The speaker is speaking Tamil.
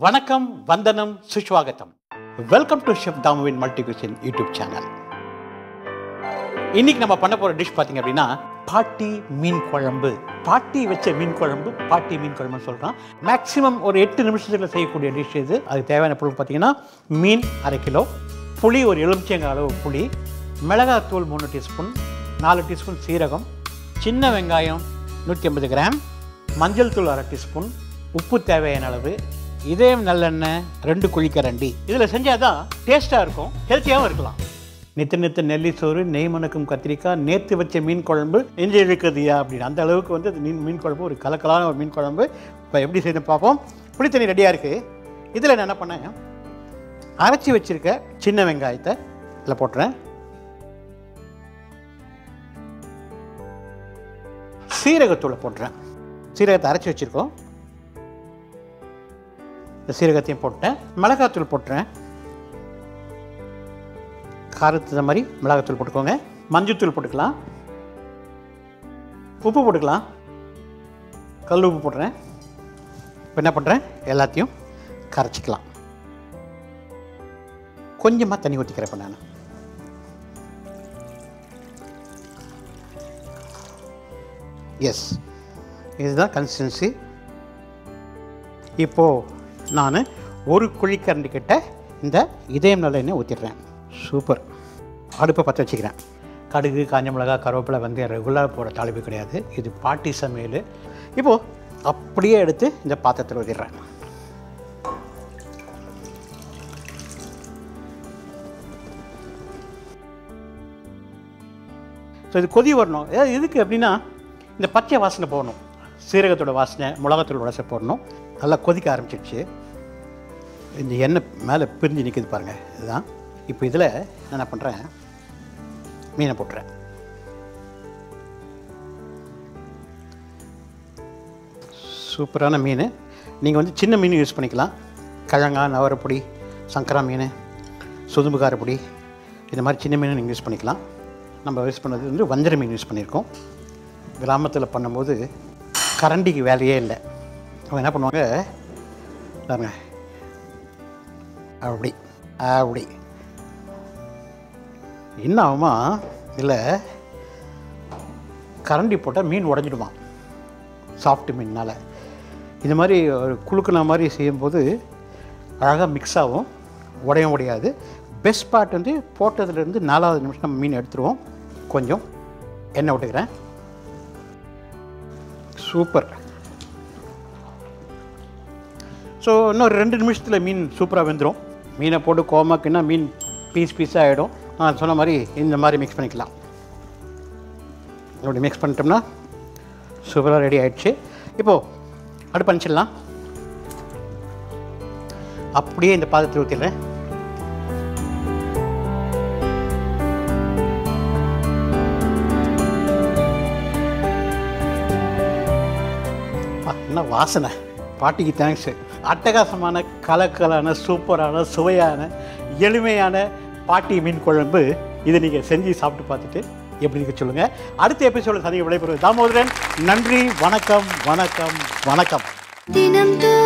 வணக்கம் வந்தனம் சுஸ்வாகத்தம் வெல்கம் டு ஷெஃப் தாமுவின் மல்டி குசின் யூடியூப் சேனல் இன்னைக்கு நம்ம பண்ண போற டிஷ் பார்த்தீங்க அப்படின்னா பாட்டி மீன் குழம்பு பாட்டி வச்ச மீன் குழம்பு பாட்டி மீன் குழம்புன்னு சொல்றோம் மேக்ஸிமம் ஒரு எட்டு நிமிஷத்துல செய்யக்கூடிய டிஷ் இது அதுக்கு தேவையான பொருள் பார்த்தீங்கன்னா மீன் அரை கிலோ புளி ஒரு எலுமிச்சங்க அளவு புளி மிளகாத்தூள் மூணு டீஸ்பூன் நாலு டீஸ்பூன் சீரகம் சின்ன வெங்காயம் நூற்றி ஐம்பது கிராம் மஞ்சள் தூள் அரை டீஸ்பூன் உப்பு தேவையான அளவு இதயம் நல்லெண்ணெய் ரெண்டு குழிக்கரண்டி இதில் செஞ்சால் தான் டேஸ்ட்டாக இருக்கும் ஹெல்த்தியாகவும் இருக்கலாம் நித்த நித்த நெல்லி சோறு நெய் மணக்கும் கத்திரிக்காய் நேற்று வச்ச மீன் குழம்பு நெஞ்சு இழுக்குதியா அப்படின்னு அந்த அளவுக்கு வந்து அது மீன் மீன் குழம்பு ஒரு கலக்கலான ஒரு மீன் குழம்பு இப்போ எப்படி செய்யணும் பார்ப்போம் புளித்தண்ணி ரெடியாக இருக்குது இதில் நான் என்ன பண்ணேன் அரைச்சி வச்சிருக்க சின்ன வெங்காயத்தை இதில் போட்டுறேன் சீரகத்தூளை போட்டுறேன் சீரகத்தை அரைச்சி வச்சுருக்கோம் இந்த சீரகத்தையும் போட்டேன் மிளகாத்தூள் போட்டுறேன் காரத்துக்கு தகுந்த மாதிரி மிளகாத்தூள் போட்டுக்கோங்க மஞ்சத்தூள் போட்டுக்கலாம் உப்பு போட்டுக்கலாம் கல் உப்பு போடுறேன் இப்போ என்ன பண்ணுறேன் எல்லாத்தையும் கரைச்சிக்கலாம் கொஞ்சமாக தண்ணி ஊற்றிக்கிறேன் இப்போ நான் எஸ் இதுதான் கன்சிஸ்டன்சி இப்போது நான் ஒரு குழிக்கரண்டி கிட்ட இந்த இதயம் நல்லெண்ணெய் ஊற்றிடுறேன் சூப்பர் அடுப்பை பற்ற வச்சுக்கிறேன் கடுகு காஞ்ச மிளகா கருவேப்பிலை வந்து ரெகுலராக போட தாளிப்பு கிடையாது இது பாட்டி சமையல் இப்போது அப்படியே எடுத்து இந்த பாத்திரத்தில் ஊற்றிடுறேன் ஸோ இது கொதி வரணும் ஏதாவது எதுக்கு அப்படின்னா இந்த பச்சை வாசனை போடணும் சீரகத்தோட வாசனை மிளகாத்தூள் வாசனை போடணும் நல்லா கொதிக்க ஆரம்பிச்சிடுச்சு இந்த எண்ணெய் மேலே பிரிஞ்சு நிற்கிது பாருங்கள் இதுதான் இப்போ இதில் நான் என்ன பண்ணுறேன் மீனை போட்டுறேன் சூப்பரான மீன் நீங்கள் வந்து சின்ன மீன் யூஸ் பண்ணிக்கலாம் கிழங்கா நவரப்பொடி சங்கரா மீன் சுதும்பு காரப்பொடி இந்த மாதிரி சின்ன மீன் நீங்கள் யூஸ் பண்ணிக்கலாம் நம்ம யூஸ் பண்ணது வந்து வஞ்சர மீன் யூஸ் பண்ணியிருக்கோம் கிராமத்தில் பண்ணும்போது கரண்டிக்கு வேலையே இல்லை அவங்க என்ன பண்ணுவாங்க பாருங்க அப்படி அப்படி என்ன ஆகுமா இல்லை கரண்டி போட்டால் மீன் உடஞ்சிடுமா சாஃப்ட் மீனால் இந்த மாதிரி ஒரு குழுக்குன மாதிரி செய்யும்போது அழகாக மிக்ஸ் ஆகும் உடையும் உடையாது பெஸ்ட் பார்ட் வந்து போட்டதுலேருந்து நாலாவது நிமிஷம் நம்ம மீன் எடுத்துருவோம் கொஞ்சம் எண்ணெய் விட்டுக்கிறேன் சூப்பர் ஸோ இன்னும் ரெண்டு நிமிஷத்தில் மீன் சூப்பராக வெந்துடும் மீனை போட்டு கோமாக்குன்னா மீன் பீஸ் பீஸாக ஆகிடும் நான் சொன்ன மாதிரி இந்த மாதிரி மிக்ஸ் பண்ணிக்கலாம் அப்படி மிக்ஸ் பண்ணிட்டோம்னா சூப்பராக ரெடி ஆயிடுச்சு இப்போது அடுப்பு அனுப்பிச்சிடலாம் அப்படியே இந்த பாதத்தில் ஊற்றிடுறேன் அப்பா, என்ன வாசனை பாட்டிக்கு தேங்க்ஸு அட்டகாசமான கலக்கலான சூப்பரான சுவையான எளிமையான பாட்டி மீன் குழம்பு இதை நீங்கள் செஞ்சு சாப்பிட்டு பார்த்துட்டு எப்படி இருக்கு சொல்லுங்கள் அடுத்த எபிசோட சந்திக்க விடைபெறுவது தாமோதரன் நன்றி வணக்கம் வணக்கம் வணக்கம் தினம் தோறும்